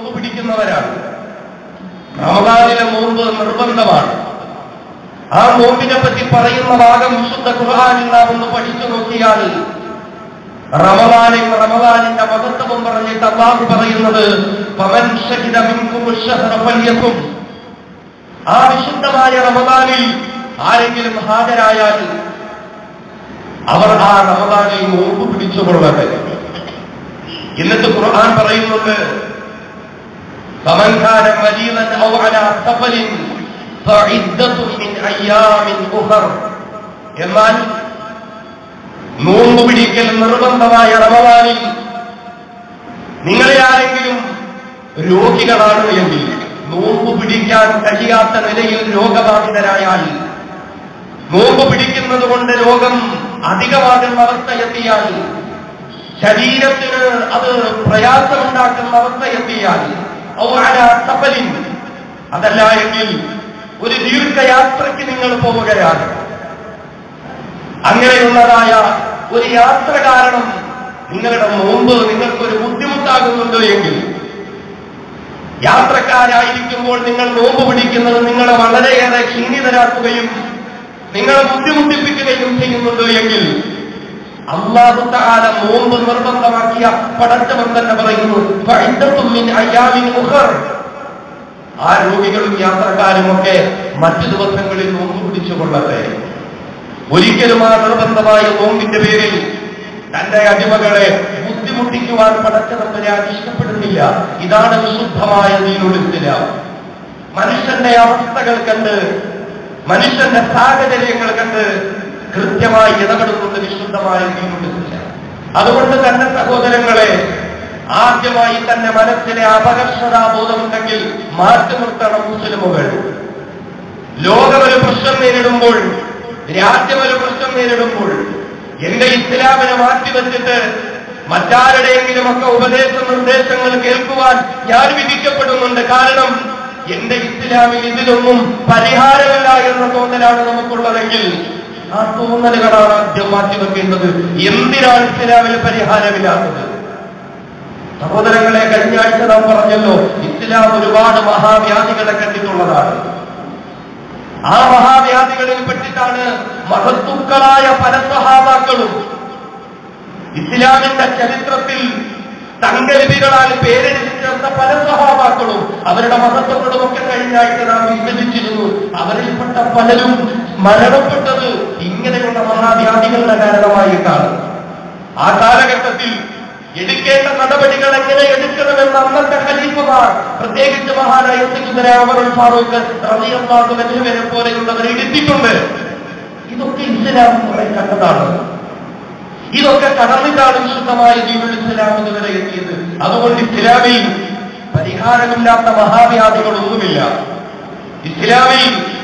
നോമ്പ് പിടിക്കുന്നവരാണ് റമദാനിലെ നോമ്പ് നിർബന്ധമാണ് ആ നോമ്പിനെ പറ്റി പറയുന്ന ഭാഗം വിശുദ്ധ ഖുർആാനിൽ നാം ഒന്ന് പഠിച്ചു നോക്കിയാൽ റമദാനിൽ റമദാനിന്റെ മഹത്വം പറഞ്ഞിട്ട് അള്ളാഹു പറയുന്നത് പവൻ ഷഹിദ മിൻകും الشهر فليكن. ആ വിശുദ്ധമായ റമദാനിൽ ആരെങ്കിലും ഹാജരായാൽ അവർ ആ റമദാനിൽ നോമ്പ് പിടിച്ചുകൊള്ളട്ടെ എന്നിട്ട് ഖുർആൻ പറയുന്നുണ്ട് فمن كان مريضا او على سفر فعدة من ايام اخر എന്നാൽ നോമ്പ് പിടിക്കൽ നിർബന്ധമായ റമദാനിൽ നിങ്ങളെ ആരെങ്കിലും രോഗികളാണ് എങ്കിൽ നോമ്പ് പിടിക്കാൻ കഴിയാത്ത നിലയിൽ രോഗബാധിതരായാൽ നോമ്പ് പിടിക്കുന്നത് കൊണ്ട് രോഗം അധികമാകുന്ന അവസ്ഥ എത്തിയാൽ ശരീരത്തിന് അത് പ്രയാസമുണ്ടാക്കുന്ന അവസ്ഥ എത്തിയാൽ ഔഅല സഫലിൻ അതല്ല എങ്കിൽ ഒരു ദീർഘയാത്രയ്ക്ക് നിങ്ങൾ പോവുകയാണ് അങ്ങനെയുള്ളതായ ഒരു യാത്ര കാരണം നിങ്ങളുടെ നോമ്പ് നിങ്ങൾക്കൊരു ബുദ്ധിമുട്ടാകുന്നുണ്ട് എങ്കിൽ യാത്രക്കാരായിരിക്കുമ്പോൾ നിങ്ങൾ നോമ്പ് പിടിക്കുന്നത് നിങ്ങളെ വളരെയേറെ ക്ഷീണിതരാക്കുകയും നിങ്ങളെ ബുദ്ധിമുട്ടിപ്പിക്കുകയും ചെയ്യുന്നുണ്ട് എങ്കിൽ അള്ളാഹു താല നോമ്പ് നിർബന്ധമാക്കിയ പടച്ചവൻ തന്നെ പറയുന്നു "ഫഇദ്ദത്തും മിൻ അയ്യാമിൻ ഉഖർ." ആ രോഗികളും യാത്രക്കാരുമൊക്കെ മറ്റു ദിവസങ്ങളിൽ നോമ്പ് പിടിച്ചുകൊള്ളട്ടെ ഒരിക്കലും ആ നിർബന്ധമായ നോമ്പിന്റെ പേരിൽ തന്റെ അടിമകളെ ബുദ്ധിമുട്ടിക്കുവാൻ പടച്ചതമ്പരാൻ ഇഷ്ടപ്പെടുന്നില്ല ഇതാണ് വിശുദ്ധമായ നീനുളിത്തില്ല മനുഷ്യന്റെ അവസ്ഥകൾ കണ്ട് മനുഷ്യന്റെ സാഹചര്യങ്ങൾ കണ്ട് കൃത്യമായി ഇടപെടുന്നത് വിശുദ്ധമായ നീനുളിത്തില്ല അതുകൊണ്ട് തന്നെ സഹോദരങ്ങളെ ആദ്യമായി തന്നെ മനസ്സിലെ അപകർഷതാബോധമുണ്ടെങ്കിൽ മാറ്റി നിർത്തണം മുസ്ലിമുകൾ ലോകമൊരു പ്രശ്നം നേരിടുമ്പോൾ രാജ്യമൊരു പ്രശ്നം നേരിടുമ്പോൾ എന്റെ ഇസ്ലാമിനെ മാറ്റിവെച്ചിട്ട് മറ്റാരുടെയെങ്കിലും ഒക്കെ ഉപദേശ നിർദ്ദേശങ്ങൾ കേൾക്കുവാൻ ഞാൻ വിധിക്കപ്പെടുന്നുണ്ട് കാരണം എന്റെ ഇസ്ലാമിൽ ഇതിലൊന്നും പരിഹാരമില്ല എന്ന തോന്നലാണ് നമുക്കുള്ളതെങ്കിൽ ആ തോന്നലുകളാണ് ആദ്യം മാറ്റിവെക്കേണ്ടത് എന്തിനാണ് ഇസ്ലാമിൽ പരിഹാരമില്ലാത്തത് സഹോദരങ്ങളെ കഴിഞ്ഞ ആഴ്ച നാം പറഞ്ഞല്ലോ ഇസ്ലാം ഒരുപാട് മഹാവ്യാധികളെ കണ്ടിട്ടുള്ളതാണ് ആ മഹാവ്യാധികളിൽ പെട്ടിട്ടാണ് മഹത്തുക്കളായ പല സഹാബാക്കളും ഇസ്ലാമിന്റെ ചരിത്രത്തിൽ തങ്കലിപികളാൽ പേരെഴുതി ചേർത്ത പല സഹാബാക്കളും അവരുടെ മഹത്വങ്ങളും ഒക്കെ കഴിഞ്ഞ ആഴ്ച നാം വിഭജിച്ചിരുന്നു അവരിൽപ്പെട്ട പലരും മരണപ്പെട്ടത് ഇങ്ങനെയുള്ള മഹാവ്യാധികളുടെ കാരണമായിട്ടാണ് ആ കാലഘട്ടത്തിൽ എടുക്കേണ്ട നടപടികൾ എങ്ങനെ എടുക്കണമെന്ന് അന്നത്തെ ഖലീഫമാർ പ്രത്യേകിച്ച് മഹാനായ സിഖുദരാമറുൽ ഫാറൂഖ് റളിയല്ലാഹുവിനെ പോലെയുള്ളവർ എടുത്തിട്ടുണ്ട് ഇതൊക്കെ ഇസ്ലാം കുറെ കണ്ടതാണ് ഇതൊക്കെ കടന്നിട്ടാണ് വിശുദ്ധമായ ദീനുൽ ഇസ്ലാം ഇതുവരെ എത്തിയത് അതുകൊണ്ട് ഇസ്ലാമിൽ പരിഹാരമില്ലാത്ത മഹാവ്യാധികളൊന്നുമില്ല ഇസ്ലാമിൽ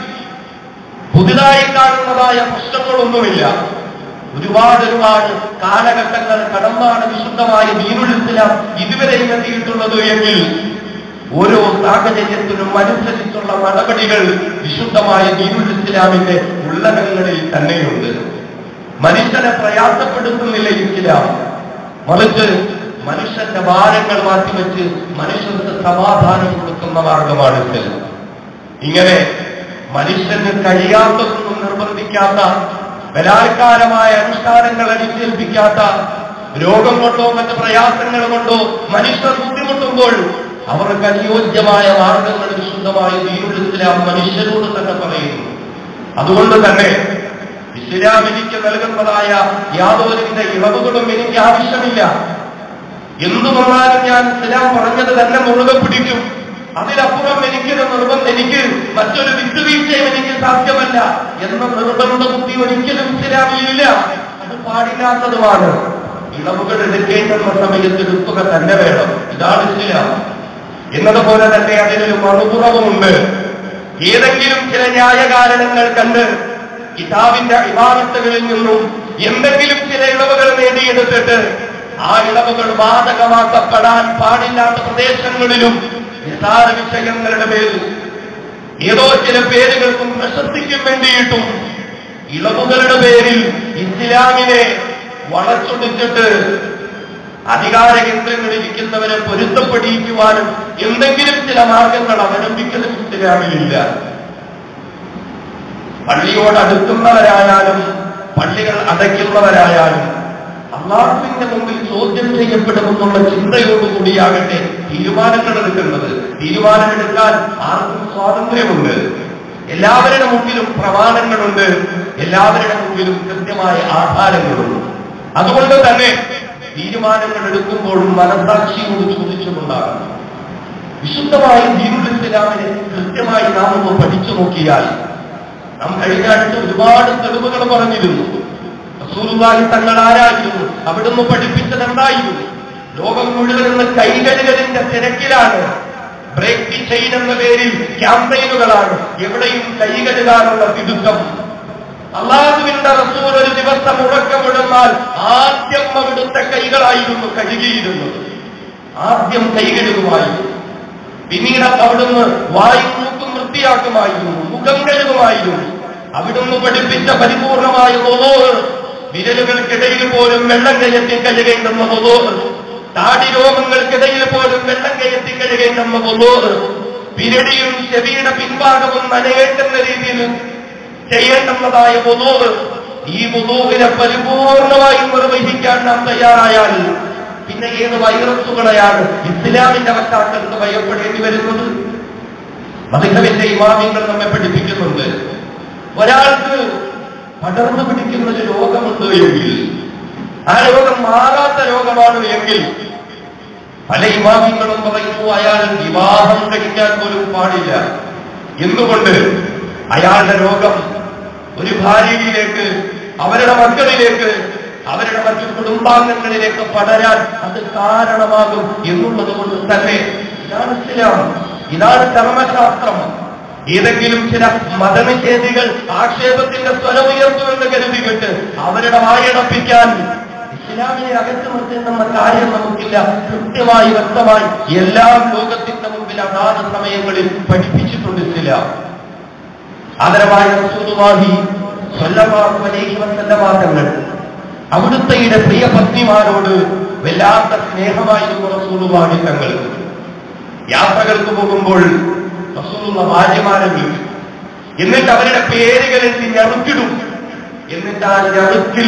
പുതുതായി കാണുന്നതായ പ്രശ്നങ്ങളൊന്നുമില്ല ഒരുപാട് ഒരുപാട് കാലഘട്ടങ്ങൾ കടന്നാണ് വിശുദ്ധമായ ദീനുൽ ഇസ്ലാം ഇതുവരെയും എത്തിയിട്ടുള്ളത് എങ്കിൽ ഓരോ സാഹചര്യത്തിനും അനുസരിച്ചുള്ള നടപടികൾ വിശുദ്ധമായ ദീനുൽ ഇസ്ലാമിന്റെ ഉള്ളടങ്ങളിൽ തന്നെയുണ്ട് മനുഷ്യനെ പ്രയാസപ്പെടുത്തുന്നില്ല ഇസ്ലാം മറിച്ച് മനുഷ്യന്റെ ഭാരങ്ങൾ മാറ്റിവെച്ച് മനുഷ്യർക്ക് സമാധാനം കൊടുക്കുന്ന മാർഗമാണ് ഇസ്ലാം ഇങ്ങനെ മനുഷ്യന് കഴിയാത്തതൊന്നും നിർബന്ധിക്കാത്ത ബലാത്കാരമായ അനുഷ്ഠാനങ്ങൾ അടിച്ചേൽപ്പിക്കാത്ത രോഗം കൊണ്ടോ മറ്റ് പ്രയാസങ്ങൾ കൊണ്ടോ മനുഷ്യർ ബുദ്ധിമുട്ടുമ്പോൾ അവർക്ക് അനുയോജ്യമായ മാർഗങ്ങൾ വിശുദ്ധമായ ദീനുൽ ഇസ്ലാം മനുഷ്യരോട് തന്നെ പറയുന്നു അതുകൊണ്ട് തന്നെ ഇസ്ലാം എനിക്ക് നൽകുന്നതായ യാതൊരുവിധ ഇളവുകളും എനിക്ക് ആവശ്യമില്ല എന്തു വന്നാലും ഞാൻ ഇസ്ലാം പറഞ്ഞത് തന്നെ മുറുകെ പിടിക്കും അതിലപ്പുറം എനിക്കൊരു നിർബന്ധം എനിക്ക് മറ്റൊരു വിട്ടുവീഴ്ചയും എനിക്ക് സാധ്യമല്ല എന്ന നിർബന്ധ ബുദ്ധി ഒരിക്കലും ഇസ്ലാമിലില്ല അത് പാടില്ലാത്തതുമാണ് ഇളവുകൾ എടുക്കേണ്ടുന്ന സമയത്ത് എടുക്കുക തന്നെ വേണം ഇതാണ് ഇസ്ലാം എന്നതുപോലെ തന്നെ അതിനൊരു മറുപുറവുമുണ്ട് ഏതെങ്കിലും ചില ന്യായകാരണങ്ങൾ കണ്ട് കിതാബിന്റെ ഇമാരത്തുകളിൽ നിന്നും എന്തെങ്കിലും ചില ഇളവുകൾ നേടിയെടുത്തിട്ട് ആ ഇളവുകൾ ബാധകമാക്കപ്പെടാൻ പാടില്ലാത്ത പ്രദേശങ്ങളിലും നിസാര വിഷയങ്ങളുടെ പേരിൽ ഏതോ ചില പേരുകൾക്കും പ്രശസ്തിക്കും വേണ്ടിയിട്ടും ഇളവുകളുടെ പേരിൽ ഇസ്ലാമിനെ വളച്ചൊടിച്ചിട്ട് അധികാര കേന്ദ്രങ്ങളിൽ ഇരിക്കുന്നവരെ പൊരുത്തപ്പെടിയിക്കുവാനും എന്തെങ്കിലും ചില മാർഗങ്ങൾ അവലംബിക്കലും ഇസ്ലാമിലില്ല പള്ളിയോട് അടുക്കുന്നവരായാലും പള്ളികൾ അടയ്ക്കുന്നവരായാലും അള്ളാഹുവിന്റെ മുമ്പിൽ ചോദ്യം ചെയ്യപ്പെടുമെന്നുള്ള ചിന്തയോടുകൂടിയാകട്ടെ തീരുമാനങ്ങൾ എടുക്കുന്നത് തീരുമാനമെടുക്കാൻ ആർക്കും സ്വാതന്ത്ര്യമുണ്ട് എല്ലാവരുടെ മുമ്പിലും പ്രമാണങ്ങളുണ്ട് എല്ലാവരുടെ മുമ്പിലും കൃത്യമായ ആധാരങ്ങളുണ്ട് അതുകൊണ്ട് തന്നെ തീരുമാനങ്ങൾ എടുക്കുമ്പോഴും മനസാക്ഷിയോട് ചോദിച്ചുകൊണ്ടാകണം വിശുദ്ധമായ ദീനുൽ ഇസ്ലാമിനെ കൃത്യമായി നാം ഒന്ന് പഠിച്ചു നോക്കിയാൽ നാം കഴിഞ്ഞ ആഴ്ച ഒരുപാട് തെളിവുകൾ പറഞ്ഞിരുന്നു റസൂലുള്ളാഹി തങ്ങൾ ആരായിരുന്നു അവിടുന്ന് പഠിപ്പിച്ചത് എന്തായിരുന്നു ലോകം മുഴുവൻ ഇന്ന് കൈകഴുകലിന്റെ തിരക്കിലാണ് ബ്രേക്ക് ദി ചെയിൻ എന്ന പേരിൽ ക്യാമ്പയിനുകളാണ് എവിടെയും കൈകഴുകാനുള്ള തിടുക്കം അള്ളാഹുവിന്റെ റസൂൽ ഒരു ദിവസം ഉറക്കമിടുന്നാൽ ആദ്യം അവിടുത്തെ കൈകളായിരുന്നു കഴുകിയിരുന്നത് ആദ്യം കൈകഴുകുമായിരുന്നു പിന്നീട് അവിടുന്ന് വായും മൂക്കും വൃത്തിയാക്കുമായിരുന്നു മുഖം കഴുകുമായിരുന്നു അവിടുന്ന് പഠിപ്പിച്ച പരിപൂർണമായ ഒതോ വിരലുകൾക്കിടയിൽ പോലും വെള്ളം കയറ്റി കഴുകേണ്ടുന്ന ഒതോ താടി രോമങ്ങൾക്കിടയിൽ പോലും വെള്ളം കയറ്റി കഴുകേണ്ടുന്ന ഒതോ പിരടിയും ചെവിയുടെ പിൻഭാഗവും നനയേറ്റുന്ന രീതിയിൽ ചെയ്യേണ്ടുന്നതായ ഒതോ ഈ മുതൂവിനെ പരിപൂർണമായി നിർവഹിക്കാൻ നാം തയ്യാറായാൽ പിന്നെ ഏത് വൈറസുകളെയാണ് ഇസ്ലാമിന്റെ വക്താക്കൾക്ക് ഭയപ്പെടേണ്ടി വരുന്നത് മധുരവിന്റെ ഇമാമിങ്ങൾ നമ്മെ പഠിപ്പിക്കുന്നുണ്ട് ഒരാൾക്ക് പടർന്നു പിടിക്കുന്ന ഒരു രോഗമുണ്ട് എങ്കിൽ ആ രോഗം മാറാത്ത രോഗമാണ് എങ്കിൽ പല ഇമാമിങ്ങളും പറയുന്നു അയാൾ വിവാഹം കഴിക്കാൻ പോലും പാടില്ല എന്തുകൊണ്ട് അയാളുടെ രോഗം ഒരു ഭാര്യയിലേക്ക് അവരുടെ മക്കളിലേക്ക് അവരുടെ മറ്റു കുടുംബാംഗങ്ങളിലേക്ക് പടരാൻ അത് കാരണമാകും എന്നുള്ളത് കൊണ്ട് തന്നെ ഇതാണ് ഇസ്ലാം ഇതാണ് കർമ്മശാസ്ത്രം ഏതെങ്കിലും ചില മതനിഷേധികൾ ആക്ഷേപത്തിന്റെ സ്വരമുയർത്തുമെന്ന് കരുതിയിട്ട് അവരുടെ വായടപ്പിക്കാൻ ഇസ്ലാമിനെ അകറ്റി നിർത്തുന്ന കാര്യം നമുക്കില്ല കൃത്യമായി വ്യക്തമായി എല്ലാം ലോകത്തിന്റെ മുമ്പിൽ അതാത് സമയങ്ങളിൽ പഠിപ്പിച്ചിട്ടുണ്ട് ഇസ്ലാം ആദരവായ റസൂലുള്ളാഹി സ്വല്ലല്ലാഹു അലൈഹി വസല്ലമ തങ്ങൾ അവിടുത്തെയുടെ പ്രിയ പത്നിമാരോട് വല്ലാത്ത സ്നേഹമായിരുന്നു റസൂലുള്ളാഹി തങ്ങൾ യാത്രകൾക്ക് പോകുമ്പോൾ റസൂലുള്ള ഭാര്യമാരെ വിളിക്കും എന്നിട്ട് അവരുടെ പേരുകളിൽ ഞറുക്കിടും എന്നിട്ട് ആ ഞറുക്കിൽ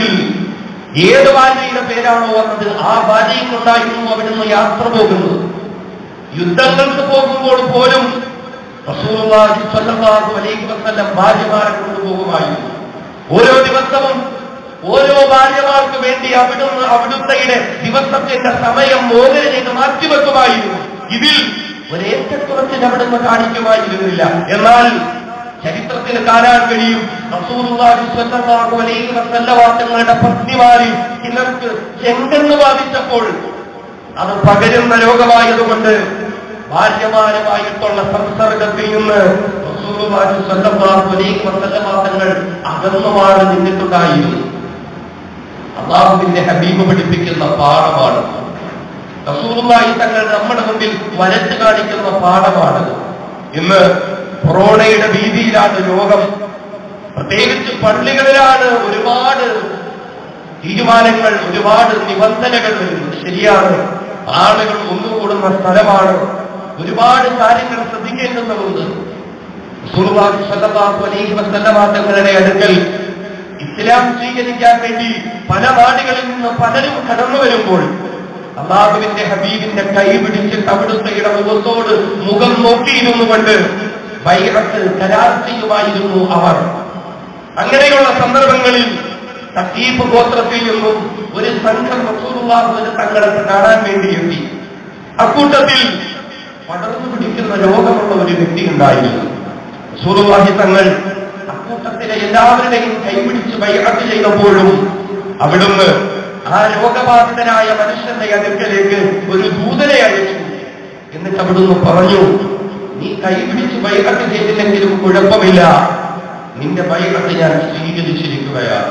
ഏത് ഭാര്യയുടെ പേരാണോ വന്നത് ആ ഭാര്യയും കൊണ്ടായിരുന്നു അവിടുന്ന് യാത്ര പോകുന്നത് യുദ്ധങ്ങൾക്ക് പോകുമ്പോൾ പോലും റസൂലുള്ളാഹി സ്വല്ലല്ലാഹു അലൈഹി വസല്ലം ഭാര്യമാരെ കൊണ്ടുപോകുമായിരുന്നു ഓരോ ദിവസവും ഓരോ ഭാര്യമാർക്ക് വേണ്ടി അവിടുന്ന് അവിടുത്തെ ദിവസത്തിന്റെ സമയം മോചന ചെയ്ത് മാറ്റിവെക്കുമായിരുന്നു ഇതിൽ ഒരേറ്റക്കുറച്ചിൽ അവിടുന്ന് കാണിക്കുമായിരുന്നില്ല എന്നാൽ ചരിത്രത്തിൽ കാണാൻ കഴിയും റസൂലുള്ളാഹി സ്വല്ലല്ലാഹു അലൈഹി വസല്ലമ തങ്ങളുടെ പത്നിമാരിൽ ചിലർക്ക് ചെങ്കണ്ണ് ബാധിച്ചപ്പോൾ അത് പകരുന്ന രോഗമായതുകൊണ്ട് ഭാര്യമാരുമായിട്ടുള്ള സംസർഗത്തിൽ നിന്ന് റസൂലുള്ളാഹി സ്വല്ലല്ലാഹു അലൈഹി വസല്ലമ തങ്ങൾ അകന്നുമാണ് നിന്നിട്ടുണ്ടായിരുന്നു അള്ളാഹുവിന്റെ ഹബീബ് പഠിപ്പിക്കുന്ന പാഠമാണ് റസൂലുള്ളാഹി തങ്ങൾ നമ്മുടെ മുമ്പിൽ വരച്ചു കാണിക്കുന്ന പാഠമാണ് ഇന്ന് കൊറോണയുടെ ഭീതിയിലാണ് രോഗം പ്രത്യേകിച്ച് പള്ളികളിലാണ് ഒരുപാട് തീരുമാനങ്ങൾ ഒരുപാട് നിബന്ധനകൾ വരുന്നത് ശരിയാണ് ആളുകൾ ഒന്നുകൂടുന്ന സ്ഥലമാണ് ഒരുപാട് കാര്യങ്ങൾ ശ്രദ്ധിക്കേണ്ടതുണ്ട് റസൂലുള്ളാഹി സ്വല്ലല്ലാഹു അലൈഹി വസല്ലമ തങ്ങളുടെ അടുക്കൽ ഇസ്ലാം സ്വീകരിക്കാൻ വേണ്ടി പല നാടുകളിൽ നിന്ന് പലരും കടന്നു വരുമ്പോൾ അള്ളാഹുവിന്റെ ഹബീബിന്റെ കൈ പിടിച്ചിട്ട് അവിടുത്തെ മുഖത്തോട് മുഖം നോക്കിയിരുന്നു കൊണ്ട് ബൈറത്ത് കരാർ ചെയ്യുമായിരുന്നു അവർ അങ്ങനെയുള്ള സന്ദർഭങ്ങളിൽ തക്കീഫ് ഗോത്രത്തിൽ നിന്നും ഒരു സംഘം റസൂലുള്ളാഹിനെ തങ്ങളെ കാണാൻ വേണ്ടി എത്തി അക്കൂട്ടത്തിൽ പടർന്നു പിടിക്കുന്ന രോഗമുള്ള ഒരു വ്യക്തി ഉണ്ടായിരുന്നു റസൂലുള്ളാഹി തങ്ങൾ അക്കൂട്ടത്തിലെ എല്ലാവരുടെയും കൈപിടിച്ച് ബൈഅത്ത് ചെയ്തപ്പോഴും അവിടുന്ന് ആ രോഗബാധിതനായ മനുഷ്യന്റെ അടുക്കലേക്ക് ഒരു ദൂതനെ അയച്ചു എന്നിട്ട് അവിടുന്ന് പറഞ്ഞു നീ കൈപിടിച്ച് ബൈഅത്ത് ചെയ്തില്ലെങ്കിലും കുഴപ്പമില്ല നിന്റെ ബൈഅത്ത് ഞാൻ സ്വീകരിച്ചിരിക്കുകയാണ്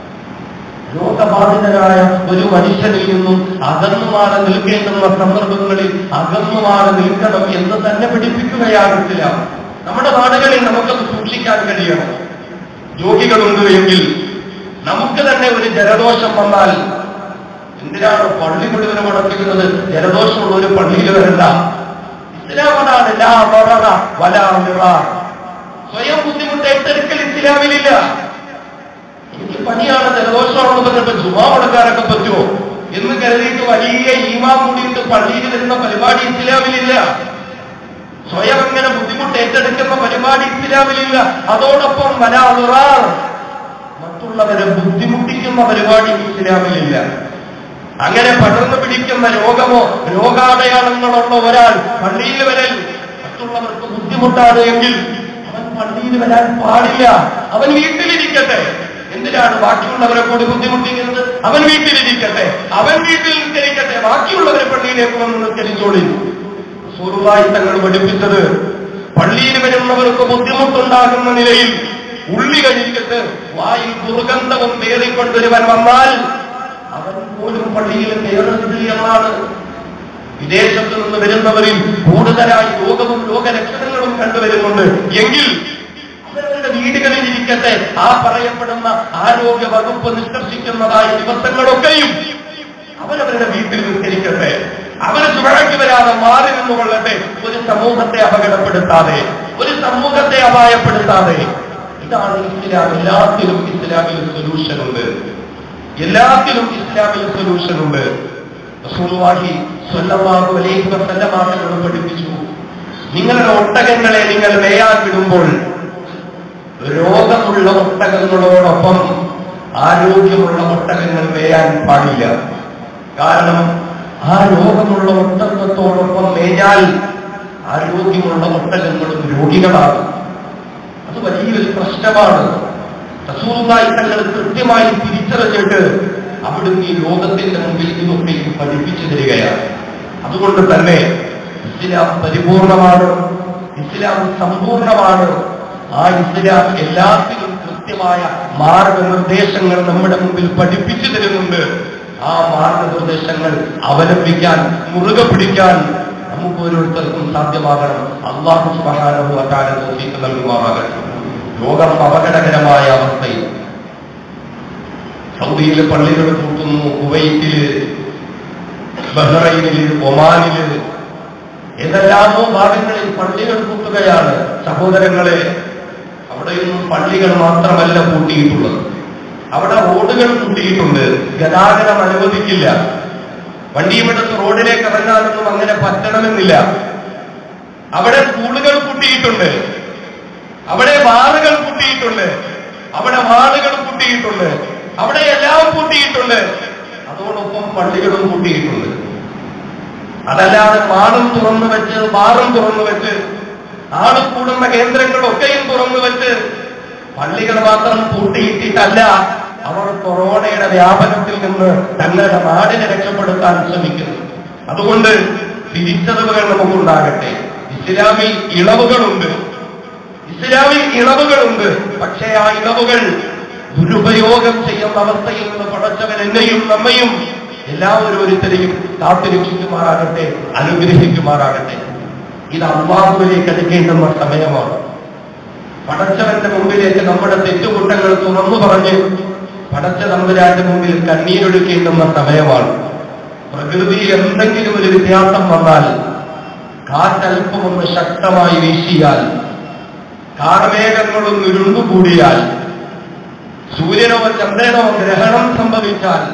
രോഗബാധിതരായ ഒരു മനുഷ്യനിൽ നിന്നും അകന്നു മാറി നിൽക്കേണ്ടുന്ന സന്ദർഭങ്ങളിൽ അകന്നു മാറി നിൽക്കണം എന്ന് തന്നെ പഠിപ്പിക്കുകയാകത്തില്ല നമ്മുടെ നാടുകളിൽ നമുക്കത് സൂക്ഷിക്കാൻ കഴിയണം രോഗികളുണ്ട് എങ്കിൽ നമുക്ക് തന്നെ ഒരു ജലദോഷം വന്നാൽ എന്തിനാണ് പള്ളി മുഴുവനും മുടക്കുന്നത് ജലദോഷമുള്ള ഒരു പള്ളിയിൽ വരണ്ട ഇസ്ലാം അതാണ് ലാ വററ വലാ മിറാർ. സ്വയം ബുദ്ധിമുട്ട് ഏറ്റെടുക്കൽ ഇസ്ലാമിലില്ല എനിക്ക് പനിയാണ് ജലദോഷമാണെന്ന് പറഞ്ഞപ്പോ ജുമാ കൊടുക്കാനൊക്കെ പറ്റുമോ എന്ന് കരുതിയിട്ട് വലിയ ഈമാ കൂടിയിട്ട് പള്ളിയിൽ വരുന്ന പരിപാടി ഇസ്ലാമിലില്ല സ്വയം ഇങ്ങനെ ബുദ്ധിമുട്ട് ഏറ്റെടുക്കുന്ന പരിപാടി ഇസ്ലാമിലില്ല അതോടൊപ്പം വലാറുറാർ മറ്റുള്ളവരെ ബുദ്ധിമുട്ടിക്കുന്ന പരിപാടി ഇസ്ലാമിലില്ല അങ്ങനെ പടർന്നു പിടിക്കുന്ന രോഗമോ രോഗാടയാളങ്ങളുള്ള ഒരാൾ പള്ളിയിൽ വരൽ മറ്റുള്ളവർക്ക് ബുദ്ധിമുട്ടാണ് എങ്കിൽ അവൻ പള്ളിയിൽ വരാൻ പാടില്ല അവൻ വീട്ടിലിരിക്കട്ടെ എന്തിനാണ് ബാക്കിയുള്ളവരെ കൂടി ബുദ്ധിമുട്ടിക്കുന്നത് അവൻ വീട്ടിലിരിക്കട്ടെ അവൻ വീട്ടിൽ നിസ്കരിക്കട്ടെ ബാക്കിയുള്ളവരെ പള്ളിയിലേക്ക് വന്ന് നിസ്കരിച്ചോളി സുറുവായി തങ്ങൾ പഠിപ്പിച്ചത് പള്ളിയിൽ വരുന്നവർക്ക് ബുദ്ധിമുട്ടുണ്ടാകുന്ന നിലയിൽ ഉള്ളി കഴിച്ചിട്ട് വായിൽ ദുർഗന്ധവും പേറിക്കൊണ്ടൊരുവൻ വന്നാൽ അവൻ പോലും പള്ളിയിൽ കയറരുത് എന്നാണ് വിദേശത്ത് നിന്ന് വരുന്നവരിൽ കൂടുതലായി രോഗവും രോഗലക്ഷണങ്ങളും കണ്ടുവരുന്നുണ്ട് എങ്കിൽ അവരവരുടെ വീടുകളിൽ ഇരിക്കട്ടെ ആ പറയപ്പെടുന്ന ആരോഗ്യ വകുപ്പ് നിഷ്കർഷിക്കുന്നതായ ദിവസങ്ങളൊക്കെയും അവരവരുടെ വീട്ടിൽ നിസ്കരിക്കട്ടെ അവര് ചുഴയ്ക്ക് വരാതെ മാറി നിന്നുകൊള്ളട്ടെ ഒരു സമൂഹത്തെ അപകടപ്പെടുത്താതെ ഒരു സമൂഹത്തെ അപായപ്പെടുത്താതെ ഇതാണ് ഇസ്ലാം എല്ലാത്തിലും ഇസ്ലാമിൽ സൊല്യൂഷൻ ഉണ്ട് എല്ലാത്തിലും ഇസ്ലാമിൽ സൊല്യൂഷൻ ഉണ്ട് റസൂലുള്ളാഹി സ്വല്ലല്ലാഹു അലൈഹി വസല്ലമ തങ്ങൾ പഠിപ്പിച്ചു നിങ്ങളുടെ ഒട്ടകങ്ങളെ നിങ്ങൾ മേയാൻ വിടുമ്പോൾ രോഗമുള്ള ഒട്ടകങ്ങളോടൊപ്പം ആരോഗ്യമുള്ള ഒട്ടകങ്ങൾ മേയാൻ പാടില്ല കാരണം ആ രോഗമുള്ള ഒട്ടകത്തോടൊപ്പം മേഞ്ഞാൽ ആരോഗ്യമുള്ള ഒട്ടകങ്ങളും രോഗികളാകും അത് വലിയൊരു പ്രശ്നമാണ് റസൂലുള്ളാഹി തങ്ങൾ കൃത്യമായി തിരിച്ചറിഞ്ഞിട്ട് അവിടുന്ന് ഈ ലോകത്തിന്റെ മുമ്പിൽ ഇതൊക്കെ പഠിപ്പിച്ചു തരികയാണ് അതുകൊണ്ട് തന്നെ ഇസ്ലാം പരിപൂർണമാണ് ഇസ്ലാം സമ്പൂർണമാണ് ആ ഇസ്ലാം എല്ലാത്തിനും കൃത്യമായ മാർഗനിർദ്ദേശങ്ങൾ നമ്മുടെ മുമ്പിൽ പഠിപ്പിച്ചു തരുന്നുണ്ട് ആ മാർഗനിർദ്ദേശങ്ങൾ അവലംബിക്കാൻ മുറുകെ പിടിക്കാൻ നമുക്ക് ഓരോരുത്തർക്കും സാധ്യമാകണം അള്ളാഹു സുബ്ഹാനഹു വ തആല തൗഫീഖ് നൽകുമാറാകട്ടെ ലോകം അപകടകരമായ അവസ്ഥയിൽ സൗദിയിൽ പള്ളികൾ പൂട്ടുന്നു കുവൈറ്റില് ബഹ്റൈനില് ഒമാനില് ഏതെല്ലാമോ ഭാഗങ്ങളിൽ പള്ളികൾ പൂട്ടുകയാണ് സഹോദരങ്ങളെ അവിടെയൊന്നും പള്ളികൾ മാത്രമല്ല പൂട്ടിയിട്ടുള്ളത് അവിടെ റോഡുകൾ പൂട്ടിയിട്ടുണ്ട് ഗതാഗതം അനുവദിക്കില്ല വണ്ടിയുമെടുത്ത് റോഡിലേക്ക് ഇറങ്ങാനൊന്നും അങ്ങനെ പറ്റണമെന്നില്ല അവിടെ സ്കൂളുകൾ പൂട്ടിയിട്ടുണ്ട് അവിടെ ബാറുകൾ പൂട്ടിയിട്ടുണ്ട് അവിടെ മാളുകൾ പൂട്ടിയിട്ടുണ്ട് അവിടെ എല്ലാം പൂട്ടിയിട്ടുണ്ട് അതോടൊപ്പം പള്ളികളും പൂട്ടിയിട്ടുണ്ട് അതല്ലാതെ മാളും തുറന്നു വെച്ച് ബാറും തുറന്നു വെച്ച് ആള് കൂടുന്ന കേന്ദ്രങ്ങളൊക്കെയും തുറന്നു വെച്ച് പള്ളികൾ മാത്രം പൂട്ടിയിട്ടിട്ടല്ല അവർ കൊറോണയുടെ വ്യാപനത്തിൽ നിന്ന് തങ്ങളുടെ നാടിനെ രക്ഷപ്പെടുത്താൻ ശ്രമിക്കുന്നു അതുകൊണ്ട് തിരിച്ചറിവുകൾ നമുക്കുണ്ടാകട്ടെ ഇസ്ലാമിൽ ഇളവുകളുണ്ട് ഇസ്ലാമിൽ ഇളവുകളുണ്ട് പക്ഷേ ആ ഇളവുകൾ ദുരുപയോഗം ചെയ്യുന്ന അവസ്ഥയിൽ നിന്ന് പടച്ചവൻ എന്നെയും നമ്മയും എല്ലാവരും ഒരുത്തരെയും കാത്തുരക്ഷിക്കുമാറാകട്ടെ അനുഗ്രഹിക്കുമാറാകട്ടെ ഇത് അള്ളാഹുവിലേക്ക് എടുക്കേണ്ടുന്ന സമയമാണ് പടച്ചവന്റെ മുമ്പിലേക്ക് നമ്മുടെ തെറ്റുകുറ്റങ്ങൾ തുറന്നു പറഞ്ഞ് പടച്ച തമ്പുരാന്റെ മുമ്പിൽ കണ്ണീരൊടുക്കേണ്ടുന്ന സമയമാണ് പ്രകൃതിയിൽ എന്തെങ്കിലും ഒരു വ്യത്യാസം വന്നാൽ കാറ്റൽപ്പമൊന്ന് ശക്തമായി വീശിയാൽ കാർമേഘങ്ങളൊന്ന് ഉരുണ്ടുകൂടിയാൽ സൂര്യനോ ചന്ദ്രനോ ഗ്രഹണം സംഭവിച്ചാൽ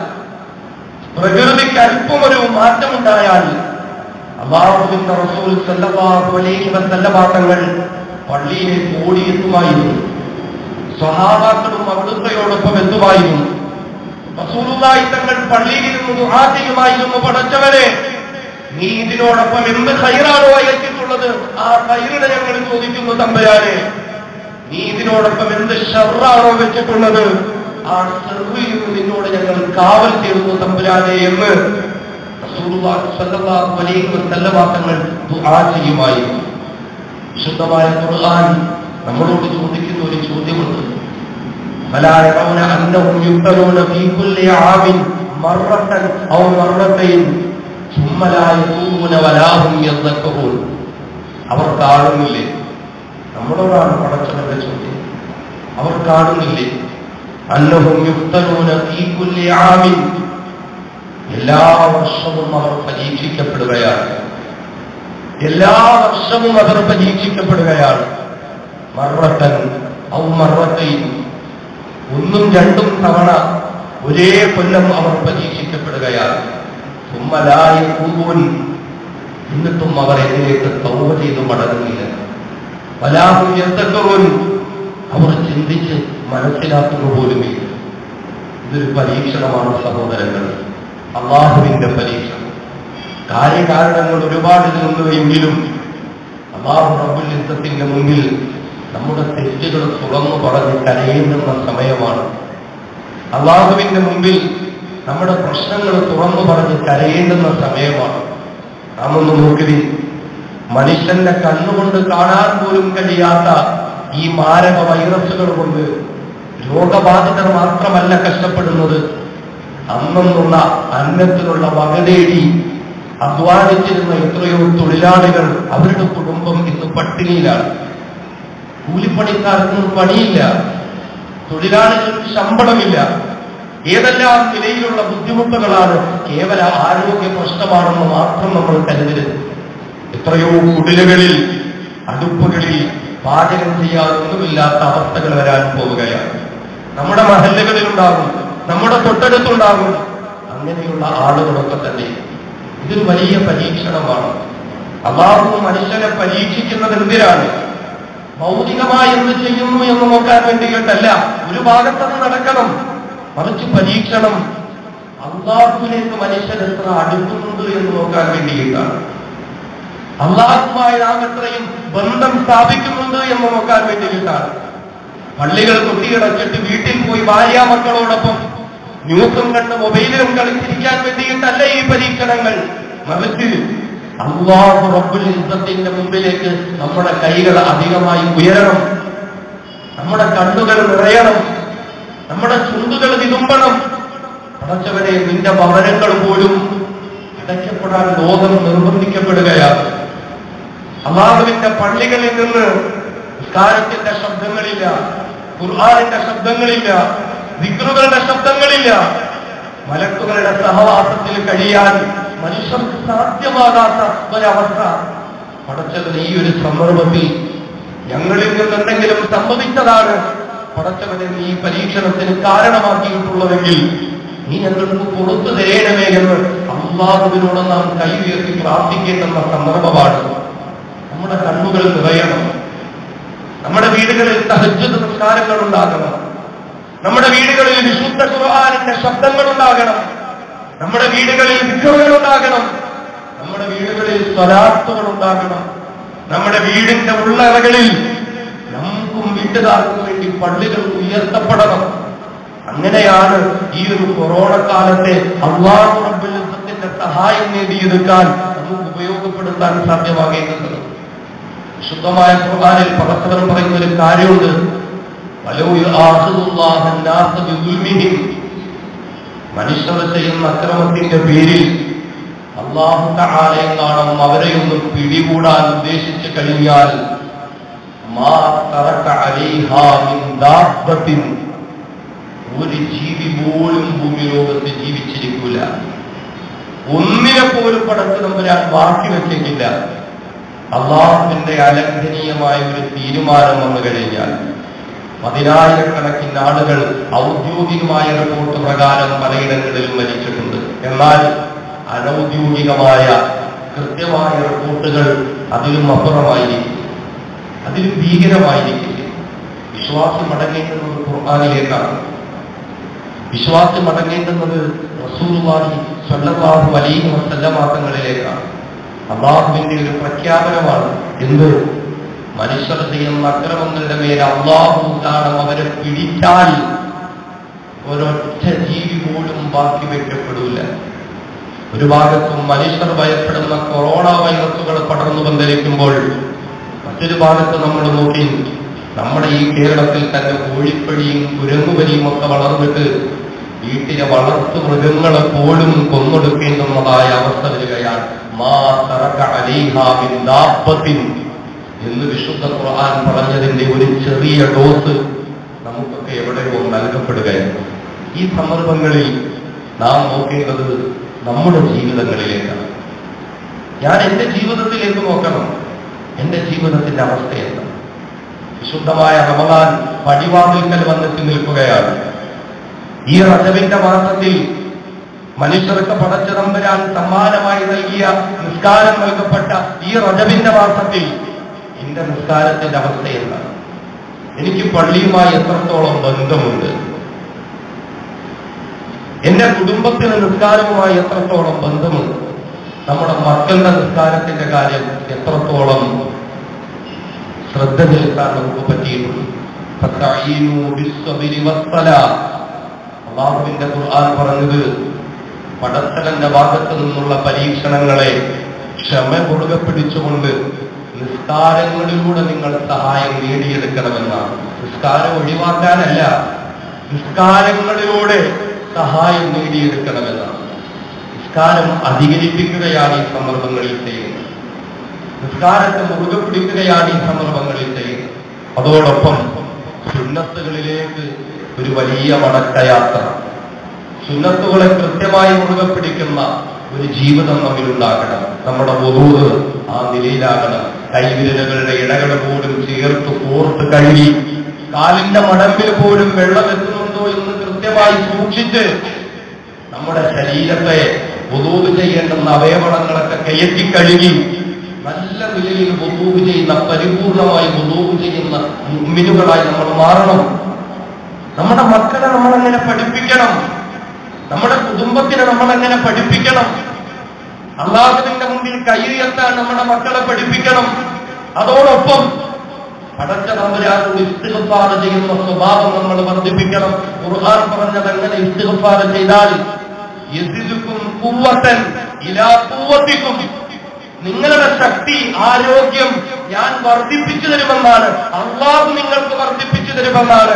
പ്രകൃതിക്ക് അല്പം ഒരു മാറ്റമുണ്ടായാൽ അള്ളാഹുവിന്റെ റസൂൽ സല്ലല്ലാഹു അലൈഹി വസല്ലമ തങ്ങൾ പള്ളിയിലേക്ക് ഓടിയെത്തുമായിരുന്നു സ്വഹാബാക്കളും അവിടുത്തെയോടൊപ്പം എത്തുമായിരുന്നു റസൂലുള്ളാഹി തങ്ങൾ പള്ളിയിൽ ഇരുന്ന് ദുആ ചെയ്യുമായിരുന്നു പടച്ചവനെ നീ ഇതിനോടൊപ്പം എന്ത് ഹൈറാണോ അയച്ചിട്ടുള്ളത് ആ ഹൈറിനെ ഞങ്ങൾ ചോദിക്കുന്നു തമ്പുരാനെ നീ ഇതിനോടൊപ്പം എന്ത് ഷർറാണോ വെച്ചിട്ടുള്ളത് ആ ഷർറിൽ നിന്ന് നിന്നോട് ഞങ്ങൾ കാവൽ ചെയ്യുന്നു തമ്പുരാനെ എന്ന് റസൂലുള്ളാഹി സ്വല്ലല്ലാഹു അലൈഹി വസല്ലമ തങ്ങൾ ദുആ ചെയ്യുമായിരുന്നു വിശുദ്ധമായ ഖുർആൻ നമ്മളോട് ചോദിക്കുന്ന ഒരു ചോദ്യമുണ്ട് فلا يرون أنهم يفتنون في كل عام مرة أو مرتين ثم لا يتوبون ولا هم يذكرون അവർ കാണുന്നില്ലേ നമ്മളോടാണ് പടച്ചവന്റെ ചോദ്യം അവർ കാണുന്നില്ലേ അന്നഹും യുക്തനൂന ഫീ കുല്ലി ആമിൻ എല്ലാ വർഷവും അവർ പരീക്ഷിക്കപ്പെടുകയാണ് എല്ലാ വർഷവും അവർ പരീക്ഷിക്കപ്പെടുകയാണ് മറത്തൻ ഔ മറത്തയും ഒന്നും രണ്ടും തവണ ഒരേ കൊല്ലം അവർ പരീക്ഷിക്കപ്പെടുകയാണ് തുമ്മലായ കൂവൂൻ എന്നിട്ടും അവർ എന്നിലേക്ക് തൗവ ചെയ്ത് മടങ്ങുന്നില്ല വലാഹും എന്തൊക്കെ അവർ ചിന്തിച്ച് മനസ്സിലാക്കുക പോലുമില്ല ഇതൊരു പരീക്ഷണമാണ് സഹോദരങ്ങൾ അള്ളാഹുവിന്റെ പരീക്ഷണം കാര്യകാരണങ്ങൾ ഒരുപാട് നിന്നു എങ്കിലും അള്ളാഹു റബ്ബുൽ യുദ്ധത്തിന്റെ മുന്നിൽ നമ്മുടെ തെറ്റുകൾ തുറന്നു പറഞ്ഞ് കരയുന്ന സമയമാണ് അള്ളാഹുവിന്റെ മുമ്പിൽ നമ്മുടെ പ്രശ്നങ്ങൾ തുറന്നു പറഞ്ഞ് കരയേണ്ടുന്ന സമയമാണ് നാം ഒന്ന് നോക്കി മനുഷ്യന്റെ കണ്ണുകൊണ്ട് കാണാൻ പോലും കഴിയാത്ത ഈ മാരക വൈറസുകൾ കൊണ്ട് രോഗബാധിതർ മാത്രമല്ല കഷ്ടപ്പെടുന്നത് അന്നുള്ള അന്നത്തിനുള്ള വകതേടി അധ്വാനിച്ചിരുന്ന എത്രയോ തൊഴിലാളികൾ അവരുടെ കുടുംബം ഇന്ന് പട്ടിണിയിലാണ് കൂലിപ്പണിക്കാർക്കും പണിയില്ല തൊഴിലാളികൾക്ക് ശമ്പളമില്ല ഏതെല്ലാം നിലയിലുള്ള ബുദ്ധിമുട്ടുകളാണ് കേവല ആരോഗ്യ പ്രശ്നമാണെന്ന് മാത്രം നമ്മൾ കരുതരുത് എത്രയോ കുടിലുകളിൽ അടുപ്പുകളിൽ പാചകം ചെയ്യാനൊന്നുമില്ലാത്ത അവസ്ഥകൾ വരാൻ പോവുകയാണ് നമ്മുടെ മഹല്ലകളിലുണ്ടാകും നമ്മുടെ തൊട്ടടുത്തുണ്ടാകും അങ്ങനെയുള്ള ആളുകളൊക്കെ തന്നെ ഇതൊരു വലിയ പരീക്ഷണമാണ് അള്ളാഹു മനുഷ്യനെ പരീക്ഷിക്കുന്നത് എന്തിനാണ് ഭൗതികമായി എന്ത് ചെയ്യുന്നു എന്ന് നോക്കാൻ വേണ്ടിയിട്ടല്ല ഒരു ഭാഗത്തത് നടക്കണം മറിച്ച് പരീക്ഷണം അള്ളാഹുവിലേക്ക് മനുഷ്യൻ എത്ര അടുക്കുന്നുണ്ട് എന്ന് നോക്കാൻ വേണ്ടിയിട്ടാണ് അള്ളാഹുമായി നാം എത്രയും ബന്ധം സ്ഥാപിക്കുന്നുണ്ട് എന്ന് നോക്കാൻ വേണ്ടിയിട്ടാണ് പള്ളികൾ കൊട്ടിയടച്ചിട്ട് വീട്ടിൽ പോയി ഭാര്യ മക്കളോടൊപ്പം ന്യൂസും കണ്ട് മൊബൈലിലും കളിച്ചിരിക്കാൻ വേണ്ടിയിട്ടല്ല ഈ പരീക്ഷണങ്ങൾ മറിച്ച് അള്ളാഹു റബ്ബുൽ യുദ്ധത്തിന്റെ മുമ്പിലേക്ക് നമ്മുടെ കൈകൾ അധികമായി ഉയരണം നമ്മുടെ കണ്ണുകൾ നിറയണം നമ്മുടെ ചുണ്ടുകൾ വിതുമ്പണം പടച്ചവനെ നിന്റെ ഭവനങ്ങൾ പോലും അടയ്ക്കപ്പെടാൻ ലോകം നിർബന്ധിക്കപ്പെടുകയാണ് അള്ളാഹുവിന്റെ പള്ളികളിൽ നിന്ന് നിസ്കാരത്തിന്റെ ശബ്ദങ്ങളില്ല ഖുർആാനിന്റെ ശബ്ദങ്ങളില്ല വിക്രുകളുടെ ശബ്ദങ്ങളില്ല മലക്കുകളുടെ സഹവാസത്തിൽ കഴിയാൻ മനുഷ്യർക്ക് സാധ്യമാകാത്ത ഒരവസ്ഥ പടച്ചവന് ഈ ഒരു സന്ദർഭത്തിൽ ഞങ്ങളിൽ നിന്നെന്തെങ്കിലും സംഭവിച്ചതാണ് പടച്ചവനെ നീ പരീക്ഷണത്തിന് കാരണമാക്കിയിട്ടുള്ളതെങ്കിൽ നീ ഞങ്ങൾക്ക് കൊടുത്തു തരേണമേ എന്ന് അള്ളാഹുവിനോട് നാം കൈ ഉയർത്തി പ്രാർത്ഥിക്കേണ്ടുന്ന സന്ദർഭമാണ് നമ്മുടെ കണ്ണുകൾ നിറയണം നമ്മുടെ വീടുകളിൽ തഹജ്ജുദ് നിസ്കാരങ്ങൾ ഉണ്ടാകണം നമ്മുടെ വീടുകളിൽ വിശുദ്ധ ഖുർആാനിന്റെ ശബ്ദങ്ങൾ ഉണ്ടാകണം നമ്മുടെ വീടുകളിൽ വിക്കറുകൾ ഉണ്ടാകണം നമ്മുടെ വീടുകളിൽ സ്വലാത്തുകൾ ഉണ്ടാകണം നമ്മുടെ വീടിന്റെ ഉള്ളറകളിൽ നമുക്കും വീട്ടുകാർക്കും വേണ്ടി പള്ളികൾ ഉയർത്തപ്പെടണം അങ്ങനെയാണ് ഈ ഒരു കൊറോണ കാലത്തെ അള്ളാഹു റബ്ബുൽ യുദ്ധത്തിന്റെ സഹായം നേടിയെടുക്കാൻ നമുക്ക് ഉപയോഗപ്പെടുത്താൻ സാധ്യമാകേണ്ടത് ശുദ്ധമായ ഖുർആനിൽ പരസ്പരം പറയുന്ന ഒരു കാര്യമുണ്ട് വലോ യുആഖിദുല്ലാഹു അന്നാസ ബിദുൽമിഹിം മനുഷ്യർ ചെയ്യുന്ന അക്രമത്തിന്റെ പേരിൽ അള്ളാഹു തആലയെ കാണും അവരെയൊന്നും പിടികൂടാൻ ഉദ്ദേശിച്ചു കഴിഞ്ഞാൽ മാ തറക അലൈഹാ മിൻ ദാബ്ബത്തിൻ ഒരു ജീവി പോലും ഭൂമി ലോകത്ത് ജീവിച്ചിരിക്കൂല ഒന്നിനെ പോലും പടച്ച് നമ്പുരാൻ ബാക്കി വെച്ചേക്കില്ല അള്ളാഹുവിന്റെ അലംഘനീയമായ ഒരു തീരുമാനം വന്നു കഴിഞ്ഞാൽ പതിനായിരക്കണക്കിന് ആളുകൾ ഔദ്യോഗികമായ റിപ്പോർട്ട് പ്രകാരം പലയിടങ്ങളിലും മരിച്ചിട്ടുണ്ട് എന്നാൽ അനൗദ്യോഗികമായ കൃത്യമായ റിപ്പോർട്ടുകൾ അതിലും അപ്പുറമായിരിക്കും അതിലും ഭീകരമായിരിക്കും വിശ്വാസം മടങ്ങേണ്ടുന്നത് ഖുർആാനിലേക്കാണ് വിശ്വാസം മടങ്ങേണ്ടുന്നത് റസൂലുള്ളാഹി സ്വല്ലല്ലാഹു അലൈഹി വസല്ലമാക്കങ്ങളിലേക്കാണ് അള്ളാഹുവിന്റെ ഒരു പ്രഖ്യാപനമാണ് എന്ത് മനുഷ്യർ ചെയ്യുന്ന അക്രമങ്ങളുടെ മേൽ അള്ളാഹു കാരണം അവരെ പിടിച്ചാൽ ഒരൊറ്റ ജീവി പോലും ബാക്കി വെക്കപ്പെടില്ല ഒരു ഭാഗത്തും മനുഷ്യർ ഭയപ്പെടുന്ന കൊറോണ വൈറസുകൾ പടർന്നു പന്തലിക്കുമ്പോൾ മറ്റൊരു ഭാഗത്ത് നമ്മൾ നോക്കി നമ്മുടെ ഈ കേരളത്തിൽ തന്നെ കോഴിപ്പടിയും കുരങ്ങുപനിയും ഒക്കെ വളർന്നിട്ട് വീട്ടിലെ വളർത്തു മൃഗങ്ങളെ പോലും കൊന്നൊടുക്കേണ്ടുന്നതായ അവസ്ഥ വരികയാണ് മാ തറക അലൈഹാ മിൻ ദാബ്ബത്തിൻ എന്ന് വിശുദ്ധ ഖുർആൻ പറഞ്ഞതിന്റെ ഒരു ചെറിയ ഡോസ് നമുക്കൊക്കെ എവിടെയോ നൽകപ്പെടുകയാണ് ഈ സന്ദർഭങ്ങളിൽ നാം നോക്കേണ്ടത് നമ്മുടെ ജീവിതങ്ങളിലേക്കാണ് ഞാൻ എന്റെ ജീവിതത്തിലേക്ക് നോക്കണം എന്റെ ജീവിതത്തിന്റെ അവസ്ഥ എന്താ വിശുദ്ധമായ റമദാൻ പടിവാതിൽക്കൽ വന്നെത്തി നിൽക്കുകയാണ് ഈ റജബിന്റെ മാസത്തിൽ മനുഷ്യർക്ക് പടച്ച തമ്പുരാൻ സമ്മാനമായി നൽകിയ നിസ്കാരം നൽകപ്പെട്ട ഈ റജബിന്റെ മാസത്തിൽ എന്റെ നിസ്കാരത്തിന്റെ അവസ്ഥ എന്താണ് എനിക്ക് പള്ളിയുമായി എത്രത്തോളം ബന്ധമുണ്ട് എന്റെ കുടുംബത്തിന് നിസ്കാരവുമായി എത്രത്തോളം ബന്ധമുണ്ട് നമ്മുടെ മക്കളുടെ നിസ്കാരത്തിന്റെ കാര്യം എത്രത്തോളം ശ്രദ്ധ ചെലുത്താൻ നമുക്ക് പറ്റിയിട്ടുണ്ട് ഫസ്തഈനു ബിസ്സബ്രി വസ്സലാ. അള്ളാഹുവിന്റെ ഖുർആൻ പറഞ്ഞത് പടത്തലന്റെ ഭാഗത്തു നിന്നുള്ള പരീക്ഷണങ്ങളെ ക്ഷമ കൊടുകെ പിടിച്ചുകൊണ്ട് നിസ്കാരങ്ങളിലൂടെ നിങ്ങൾ സഹായം നേടിയെടുക്കണമെന്നാണ് നിസ്കാരം ഒഴിവാക്കാനല്ല നിസ്കാരങ്ങളിലൂടെ സഹായം നേടിയെടുക്കണമെന്നാണ് നിസ്കാരം അധികരിപ്പിക്കുകയാണ് ഈ സന്ദർഭങ്ങളിൽ ചെയ്യുന്നത് നിസ്കാരത്തെ മുറുകെ പിടിക്കുകയാണ് ഈ സന്ദർഭങ്ങളിൽ ചെയ്യുന്നത് അതോടൊപ്പം സുന്നത്തുകളിലേക്ക് ഒരു വലിയ മടക്കയാത്ര സുന്നത്തുകളെ കൃത്യമായി മുറുകെ പിടിക്കുന്ന ഒരു ജീവിതം നമ്മിലുണ്ടാകണം നമ്മുടെ ഒതുവ് ആ നിലയിലാകണം കൈവിരലുകളുടെ ഇടകൾ പോലും ചേർത്ത് കോർത്ത് കഴുകി കാലിന്റെ മടമ്പിൽ പോലും വെള്ളം എത്തുന്നുണ്ടോ എന്ന് കൃത്യമായി സൂക്ഷിച്ച് നമ്മുടെ ശരീരത്തെ ഒതുവ് ചെയ്യേണ്ടുന്ന അവയവങ്ങളൊക്കെ കയറ്റി കഴുകി നല്ല നിലയിൽ ഒതുവ് ചെയ്യുന്ന പരിപൂർണമായി ഒതുവ് ചെയ്യുന്ന മുമ്മിനുകളായി നമ്മൾ മാറണം നമ്മുടെ മക്കളെ നമ്മളെങ്ങനെ പഠിപ്പിക്കണം നമ്മുടെ കുടുംബത്തിനെ നമ്മളെങ്ങനെ പഠിപ്പിക്കണം അള്ളാഹുവിന്റെ മുമ്പിൽ കൈയുയർത്താൻ നമ്മുടെ മക്കളെ പഠിപ്പിക്കണം അതോടൊപ്പം പടച്ച തമ്പുരാനോട് ഇസ്തിഗഫാർ ചെയ്യുന്ന സ്വഭാവം നമ്മൾ വർദ്ധിപ്പിക്കണം ഖുർആൻ പറഞ്ഞത് എങ്ങനെ ഇസ്തിഗഫാർ ചെയ്താൽ യസിദുക്കും കുവ്വത്തൻ ഇലാ കുവ്വത്തിക്കും നിങ്ങളുടെ ശക്തി ആരോഗ്യം ഞാൻ വർദ്ധിപ്പിച്ചു തരുമെന്നാണ് അള്ളാഹു നിങ്ങൾക്ക് വർദ്ധിപ്പിച്ചു തരുമെന്നാണ്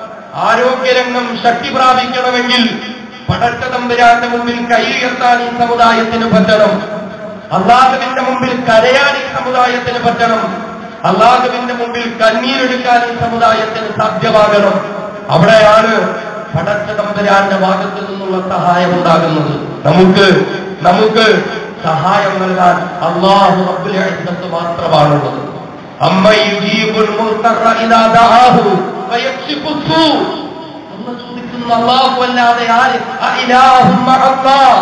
ആരോഗ്യരംഗം ശക്തി പ്രാപിക്കണമെങ്കിൽ പടച്ച തമ്പുരാന്റെ മുമ്പിൽ കൈയുയർത്താൻ ഈ സമുദായത്തിന് പറ്റണം അള്ളാഹുവിന്റെ മുമ്പിൽ കരയാൻ ഈ സമുദായത്തിന് പറ്റണം അള്ളാഹുവിന്റെ മുമ്പിൽ കണ്ണീരെടുക്കാൻ ഈ സമുദായത്തിന് സാധ്യമാകണം അവിടെയാണ് പടച്ച തമ്പുരാന്റെ ഭാഗത്തു നിന്നുള്ള സഹായം ഉണ്ടാകുന്നത് നമുക്ക് നമുക്ക് സഹായം നൽകാൻ അള്ളാഹു റബ്ബുൽ ഇസ്സത്ത് മാത്രമാണുള്ളത് അമ്മ യുജീബുൽ മുൽത്തറ ഇദാ ദഅാഹു വയക്ഷിഫു സൂ എന്ന് ചോദിക്കുന്ന അള്ളാഹു അല്ലാതെ ആര് അഇലാഹും മഅല്ലാഹ്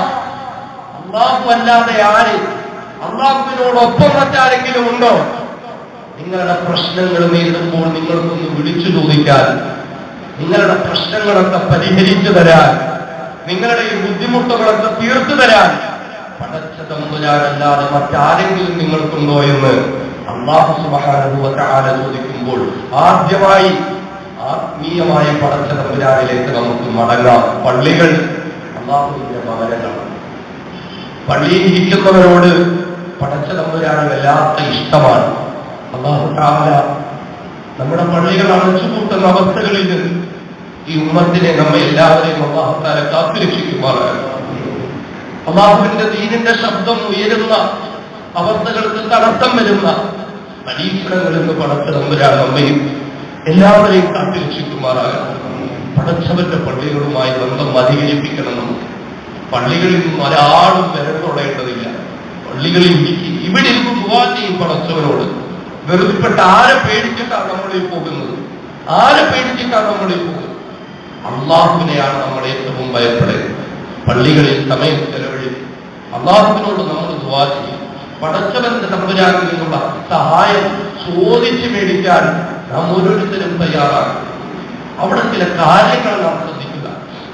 അള്ളാഹു അല്ലാതെ ആര് അള്ളാഹുവിനോടൊപ്പം മറ്റാരെങ്കിലും ഉണ്ടോ നിങ്ങളുടെ പ്രശ്നങ്ങൾ നേരിടുമ്പോൾ നിങ്ങൾക്കൊന്ന് വിളിച്ചു ചോദിക്കാൻ നിങ്ങളുടെ പ്രശ്നങ്ങളൊക്കെ പരിഹരിച്ചു തരാൻ നിങ്ങളുടെ ഈ ബുദ്ധിമുട്ടുകളൊക്കെ തീർത്തു തരാൻ പടച്ച തമ്പുരാനല്ലാതെ മറ്റാരെങ്കിലും നിങ്ങൾക്കുണ്ടോ എന്ന് അള്ളാഹു സുബഹാനുഭവത്തെ ആല ചോദിക്കുമ്പോൾ ആദ്യമായി ആത്മീയമായ പടച്ച തമ്പുരാനിലേക്ക് നമുക്ക് മടങ്ങാം പള്ളികൾ അള്ളാഹുവിന്റെ ഭവനങ്ങളാണ് പള്ളിയിൽ ഇരിക്കുന്നവരോട് പടച്ച തമ്പുരാന് വല്ലാത്ത ഇഷ്ടമാണ് അള്ളാഹു താല നമ്മുടെ പള്ളികൾ അടച്ചുപൂട്ടുന്ന അവസ്ഥകളിൽ നിന്ന് ഈ ഉമ്മത്തിനെ നമ്മെ എല്ലാവരെയും അള്ളാഹു താല കാത്തുരക്ഷിക്കുമാറാണ് അള്ളാഹുവിന്റെ ദീനിന്റെ ശബ്ദം ഉയരുന്ന അവസ്ഥകൾക്ക് തടസ്സം വരുന്ന പരീക്ഷണങ്ങളിൽ നിന്ന് പടച്ച തമ്പുരാൻ നമ്മയും എല്ലാവരെയും കാത്തുരക്ഷിക്കുമാറാകണം പടച്ചവന്റെ പള്ളികളുമായി ബന്ധം അധികരിപ്പിക്കണം നമുക്ക് പള്ളികളിൽ നിന്നും ഒരാളും വിരൽ പള്ളികളിൽ ഇരിക്കും ഇവിടെ ഇരുന്ന് ദുവാ ചെയ്യും പടച്ചവനോട് വെറുതെപ്പെട്ട ആരെ പേടിച്ചിട്ടാണ് നമ്മളീ പോകുന്നത് ആരെ പേടിച്ചിട്ടാണ് നമ്മളീ പോകുന്നത് അള്ളാഹുവിനെയാണ് നമ്മൾ ഏറ്റവും ഭയപ്പെടുന്നത് പള്ളികളിൽ സമയം ചെലവഴിക്കും അള്ളാഹുവിനോട് നമ്മൾ ദുവാ ചെയ്യും പടച്ചവന്റെ തമ്പുരാനിൽ നിന്നുള്ള സഹായം ചോദിച്ച് മേടിക്കാൻ നാം ഓരോരുത്തരും തയ്യാറാണ് അവിടെ ചില കാര്യങ്ങൾ നാം ശ്രദ്ധിക്കുക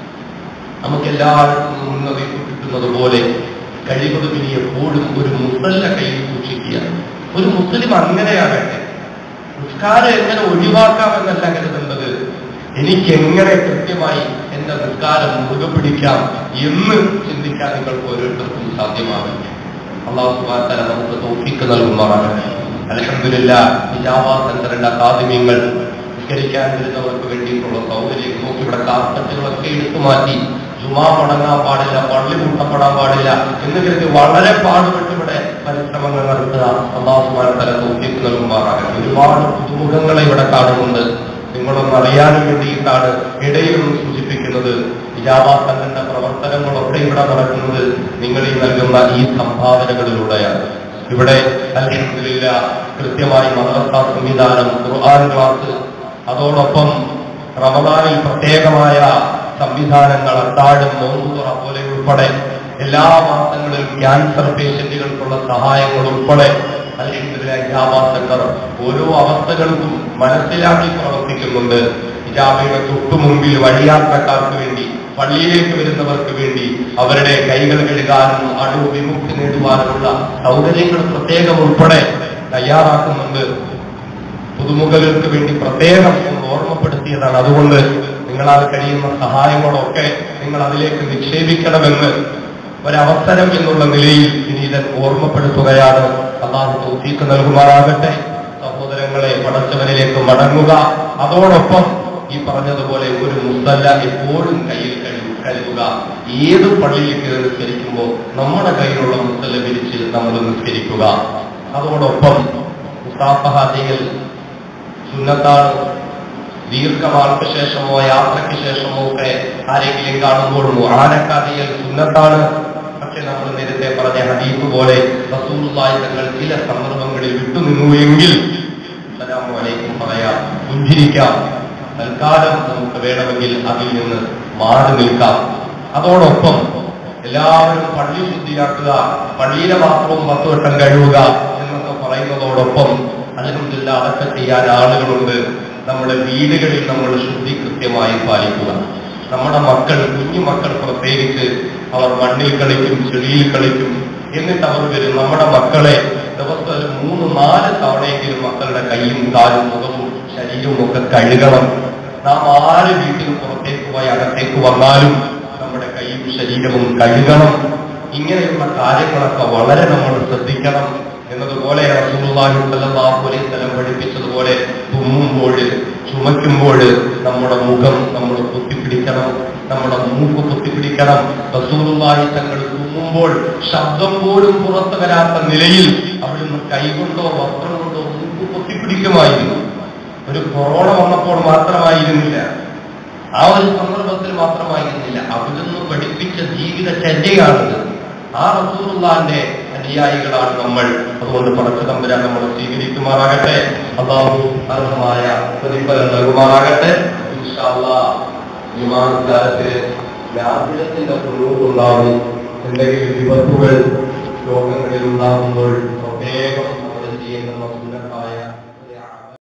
നമുക്ക് എല്ലായിടത്തും മുന്നറിയിപ്പ് കിട്ടുന്നത് പോലെ കഴിവതും ഇനി എപ്പോഴും ഒരു മുസല്ല കയ്യിൽ സൂക്ഷിക്കുക ഒരു മുസ്ലിം അങ്ങനെയാകട്ടെ നിസ്കാരം എങ്ങനെ ഒഴിവാക്കാമെന്നല്ല കരുതേണ്ടത് എനിക്ക് എങ്ങനെ കൃത്യമായി എന്റെ നിസ്കാരം മുറുകെ പിടിക്കാം എന്ന് ചിന്തിക്കാൻ നിങ്ങൾക്ക് ഓരോരുത്തർക്കും സാധ്യമാകും അള്ളാഹു സുബാത്തല നമുക്ക് തോഫിക്ക് നൽകുമാറാണ് അലഹമില്ല ഹിജാബ സെന്ററിന്റെ അക്കാദമ്യങ്ങൾ നിസ്കരിക്കാൻ വരുന്നവർക്ക് വേണ്ടിയിട്ടുള്ള സൗകര്യം നോക്കി ഇവിടെ കാർപ്പറ്റുകളൊക്കെ എടുത്തു മാറ്റി ജുമാ മുടങ്ങാൻ പാടില്ല പള്ളി മുട്ടപ്പെടാൻ പാടില്ല എന്ന് കരുതി വളരെ പാടുപെട്ട് ഇവിടെ പരിശ്രമങ്ങൾ നടത്തുക അള്ളാഹു സുബാത്തല തോഫിക്ക് നൽകുമാറാകട്ടെ ഒരുപാട് പുതുമുഖങ്ങളെ ഇവിടെ കാണുന്നുണ്ട് നിങ്ങളൊന്ന് അറിയാൻ വേണ്ടിയിട്ടാണ് ഇടയിൽ ഒന്ന് സൂചിപ്പിക്കുന്നത് ഇജാബാസന്റെ പ്രവർത്തനങ്ങളൊക്കെ ഇവിടെ നടക്കുന്നത് നിങ്ങൾ ഈ നൽകുന്ന ഈ സംഭാവനകളിലൂടെയാണ് ഇവിടെ അൽഹംദുലില്ല കൃത്യമായി മദ്രസ സംവിധാനം ഖുർആൻ ക്ലാസ് അതോടൊപ്പം റമദാനിൽ പ്രത്യേകമായ സംവിധാനങ്ങൾ അത്താഴം നോമ്പുതുറ പോലെ ഉൾപ്പെടെ എല്ലാ മാസങ്ങളിലും ക്യാൻസർ പേഷ്യന്റുകൾക്കുള്ള സഹായങ്ങൾ ഉൾപ്പെടെ അല്ലെങ്കിൽ ഇജാബ സെന്റർ ഓരോ അവസ്ഥകൾക്കും മനസ്സിലാക്കി പ്രവർത്തിക്കുന്നുണ്ട് ഇജാബയുടെ തൊട്ടു മുമ്പിൽ വഴിയാത്രക്കാർക്ക് വേണ്ടി പള്ളിയിലേക്ക് വരുന്നവർക്ക് വേണ്ടി അവരുടെ കൈകൾ കഴുകാനും അണു വിമുക്തി നേടുവാനുമുള്ള സൗകര്യങ്ങൾ പ്രത്യേകം ഉൾപ്പെടെ തയ്യാറാക്കുന്നുണ്ട് പുതുമുഖങ്ങൾക്ക് വേണ്ടി പ്രത്യേകം ഒന്ന് ഓർമ്മപ്പെടുത്തിയതാണ് അതുകൊണ്ട് നിങ്ങളാൽ കഴിയുന്ന സഹായങ്ങളൊക്കെ നിങ്ങൾ അതിലേക്ക് നിക്ഷേപിക്കണമെന്ന് ഒരവസരം എന്നുള്ള നിലയിൽ വിനീതൻ ഓർമ്മപ്പെടുത്തുകയാണ് അള്ളാഹു തൗഫീക്ക് നൽകുമാറാകട്ടെ സഹോദരങ്ങളെ പടച്ചവനിലേക്ക് മടങ്ങുക അതോടൊപ്പം ഈ പറഞ്ഞതുപോലെ ഒരു മുസല്ല എപ്പോഴും കയ്യിൽ കഴി- കരുതുക ഏത് പള്ളിയിൽ കയറി നിസ്കരിക്കുമ്പോൾ നമ്മുടെ കയ്യിലുള്ള മുസല്ല വിരിച്ച് നമ്മൾ നിസ്കരിക്കുക അതോടൊപ്പം മുസാഫഹ ചെയ്യൽ സുന്നത്താണ് ദീർഘമാർക്ക് ശേഷമോ യാത്രയ്ക്ക് ശേഷമോ ഒക്കെ ആരെങ്കിലും കാണുമ്പോൾ ആനക്കാതിയൽ സുന്നത്താണ് പക്ഷെ നമ്മൾ നേരത്തെ പറഞ്ഞ ഹദീഫ് പോലെ റസൂലുള്ളാഹി തങ്ങൾ ചില സന്ദർഭങ്ങളിൽ വിട്ടുനിന്നു എങ്കിൽ അസ്സലാമു അലൈക്കും പറയാം പുഞ്ചിരിക്കാം തൽക്കാലം നമുക്ക് വേണമെങ്കിൽ അതിൽ നിന്ന് മാറി നിൽക്കാം അതോടൊപ്പം എല്ലാവരും പള്ളി ശുദ്ധിയാക്കുക പള്ളിയിലെ പാത്രവും പത്ത് വട്ടം കഴുകുക എന്നൊക്കെ പറയുന്നതോടൊപ്പം അലഹമില്ല അതൊക്കെ ചെയ്യാൻ ആളുകളുണ്ട് നമ്മുടെ വീടുകളിൽ നമ്മൾ ശുദ്ധി കൃത്യമായി പാലിക്കുക നമ്മുടെ മക്കൾ കുഞ്ഞു മക്കൾ പ്രത്യേകിച്ച് അവർ മണ്ണിൽ കളിക്കും ചെളിയിൽ കളിക്കും എന്നിട്ട് അവർ വരും നമ്മുടെ മക്കളെ ദിവസം ഒരു മൂന്ന് നാല് തവണയെങ്കിലും മക്കളുടെ കൈയും കാലും മുഖവും ശരീരവും ഒക്കെ കഴുകണം നാം ആര് വീട്ടിൽ പുറത്തേക്ക് പോയി അകത്തേക്ക് വന്നാലും നമ്മുടെ കൈയും ശരീരവും കഴുകണം ഇങ്ങനെയുള്ള കാര്യങ്ങളൊക്കെ വളരെ നമ്മൾ ശ്രദ്ധിക്കണം എന്നതുപോലെ റസൂലുള്ളാഹി സ്വല്ലല്ലാഹു അലൈഹി വസല്ലം പഠിപ്പിച്ചതുപോലെ തുമ്മുമ്പോൾ ചുമയ്ക്കുമ്പോൾ നമ്മുടെ മുഖം നമ്മൾ കുത്തിപ്പിടിക്കണം നമ്മുടെ മൂക്ക് കുത്തിപ്പിടിക്കണം റസൂലുള്ളാഹി തങ്ങൾ തുമ്മുമ്പോൾ ശബ്ദം പോലും പുറത്തു വരാത്ത നിലയിൽ അവിടുന്ന് കൈകൊണ്ടോ വസ്ത്രം കൊണ്ടോ മൂക്ക് കുത്തിപ്പിടിക്കുമായിരുന്നു ഒരു കൊറോണ വന്നപ്പോൾ മാത്രമായിരുന്നില്ല ആ ഒരു സന്ദർഭത്തിൽ മാത്രമായിരുന്നില്ല അവിടുന്ന് പഠിപ്പിച്ച ജീവിത ചര്യയാണിത് ആ റസൂറുള്ളാന്റെ അനുയായികളാണ് നമ്മൾ അതുകൊണ്ട് പടച്ച തമ്പുരാൻ നമ്മൾ സ്വീകരിക്കുമാറാകട്ടെ അള്ളാഹു അർഹമായ പ്രതിഫലം നൽകുമാറാകട്ടെ ഇൻഷാ അല്ലാഹ് വിമാനകാലത്തിന് വ്യാപനത്തിന്റെ ഉണ്ടാവും എന്തെങ്കിലും വിപത്തുകൾ രോഗങ്ങളിൽ ഉണ്ടാകുമ്പോൾ പ്രത്യേകം